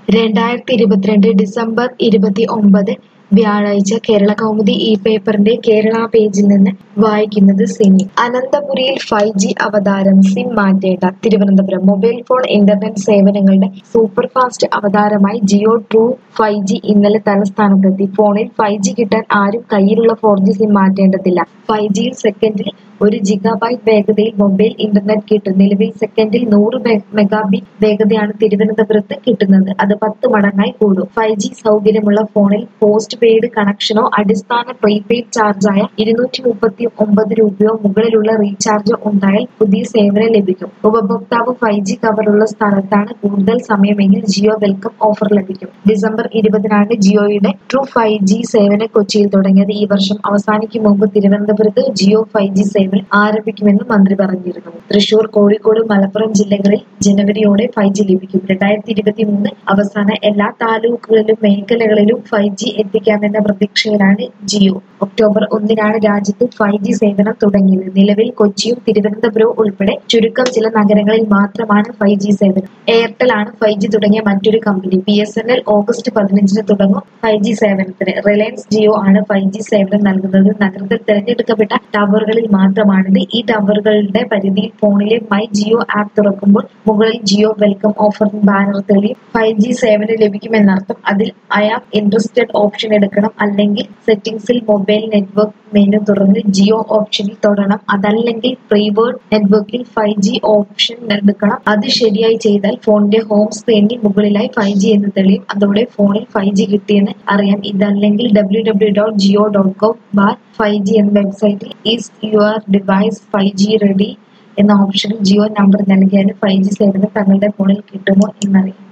രണ്ടായിരത്തി ഇരുപത്തിരണ്ട് ഡിസംബർ ഇരുപത്തി ഒമ്പത് വ്യാഴാഴ്ച കേരള കൗമുദി ഈ പേപ്പറിന്റെ കേരള പേജിൽ നിന്ന് വായിക്കുന്നത് സിനി അനന്തപുരിയിൽ ഫൈവ് ജി അവതാരം സിം മാറ്റേണ്ട തിരുവനന്തപുരം മൊബൈൽ ഫോൺ ഇന്റർനെറ്റ് സേവനങ്ങളുടെ സൂപ്പർ ഫാസ്റ്റ് അവതാരമായി ജിയോ ട്രൂ ഫൈവ് ജി ഇന്നലെ തലസ്ഥാനത്തെത്തി ഫോണിൽ ഫൈവ് ജി കിട്ടാൻ ആരും കയ്യിലുള്ള ഫോർ ജി സിം മാറ്റേണ്ടതില്ല ഫൈവ് ജിയിൽ സെക്കൻഡിൽ ഒരു ജിഗാബൈറ്റ് വേഗതയിൽ മൊബൈൽ ഇന്റർനെറ്റ് കിട്ടും നിലവിൽ സെക്കൻഡിൽ നൂറ് മെഗാബിറ്റ് വേഗതയാണ് തിരുവനന്തപുരത്ത് കിട്ടുന്നത് അത് പത്ത് മടങ്ങായി കൂടും ഫൈവ് ജി സൗകര്യമുള്ള ഫോണിൽ പോസ്റ്റ് പെയ്ഡ് കണക്ഷനോ അടിസ്ഥാന പ്രീപെയ്ഡ് ചാർജായ ഇരുന്നൂറ്റി മുപ്പത്തി ഒമ്പത് രൂപയോ മുകളിലുള്ള റീചാർജോ ഉണ്ടായാൽ പുതിയ സേവനം ലഭിക്കും ഉപഭോക്താവ് ഫൈവ് ജി കവറുള്ള സ്ഥലത്താണ് കൂടുതൽ സമയമെങ്കിൽ ജിയോ വെൽക്കം ഓഫർ ലഭിക്കും ഡിസംബർ ഇരുപതിനാണ് ജിയോയുടെ ട്രൂ ഫൈവ് ജി സേവനം കൊച്ചിയിൽ തുടങ്ങിയത് ഈ വർഷം അവസാനിക്കും മുമ്പ് തിരുവനന്തപുരത്ത് ജിയോ ഫൈവ് ജി സേവനം ആരംഭിക്കുമെന്ന് മന്ത്രി പറഞ്ഞിരുന്നു തൃശൂർ കോഴിക്കോട് മലപ്പുറം ജില്ലകളിൽ ജനുവരിയോടെ ഫൈവ് ജി ലഭിക്കും രണ്ടായിരത്തി ഇരുപത്തി മൂന്ന് അവസാന എല്ലാ താലൂക്കുകളിലും മേഖലകളിലും ഫൈവ് ജി എത്തിക്കാമെന്ന പ്രതീക്ഷയിലാണ് ജിയോ ഒക്ടോബർ ഒന്നിനാണ് രാജ്യത്ത് ഫൈവ് ജി സേവനം തുടങ്ങിയത് നിലവിൽ കൊച്ചിയും തിരുവനന്തപുരവും ഉൾപ്പെടെ ചുരുക്കം ചില നഗരങ്ങളിൽ മാത്രമാണ് ഫൈവ് ജി സേവനം എയർടെൽ ആണ് ഫൈവ് ജി തുടങ്ങിയ മറ്റൊരു company B S N L August പതിനഞ്ചിന് തുടങ്ങും ഫൈവ് ജി സേവനത്തിന് റിലയൻസ് ജിയോ ആണ് ഫൈവ് ജി സേവനം നൽകുന്നത് നഗരത്തിൽ തിരഞ്ഞെടുക്കപ്പെട്ട ടവറുകളിൽ മാത്രമാണിത് ഈ ടവറുകളുടെ പരിധിയിൽ ഫോണിലെ മൈ ജിയോ ആപ്പ് തുറക്കുമ്പോൾ മുകളിൽ ജിയോ വെൽക്കം ഓഫർ ബാനർ തെളിയും ഫൈവ് ജി സേവനം ലഭിക്കുമെന്നർത്ഥം അതിൽ ഐ ആം ഇൻട്രസ്റ്റഡ് ഓപ്ഷൻ എടുക്കണം അല്ലെങ്കിൽ സെറ്റിംഗ്സിൽ മൊബൈൽ നെറ്റ്വർക്ക് മെനു തുറന്ന് ജിയോ ഓപ്ഷനിൽ തൊടണം അതല്ലെങ്കിൽ പ്രീവേർഡ് നെറ്റ്വർക്കിൽ ഫൈവ് ജി ഓപ്ഷൻ എടുക്കണം അത് ശരിയായി ചെയ്താൽ ഫോണിന്റെ ഹോം സ്ക്രീനിൽ മുകളിലായി ഫൈവ് ജി എന്ന് തെളിയും അതോടെ ഫോണിൽ ഫൈവ് ജി കിട്ടിയെന്ന് അറിയാം ഇതല്ലെങ്കിൽ W W dot jio dot com bar five G എന്ന വെബ്സൈറ്റിൽ is your device five G ready എന്ന ഓപ്ഷനിൽ ജിയോ നമ്പർ നൽകിയാൽ ഫൈവ് ജി സേവനം തങ്ങളുടെ ഫോണിൽ കിട്ടുമോ എന്നറിയാം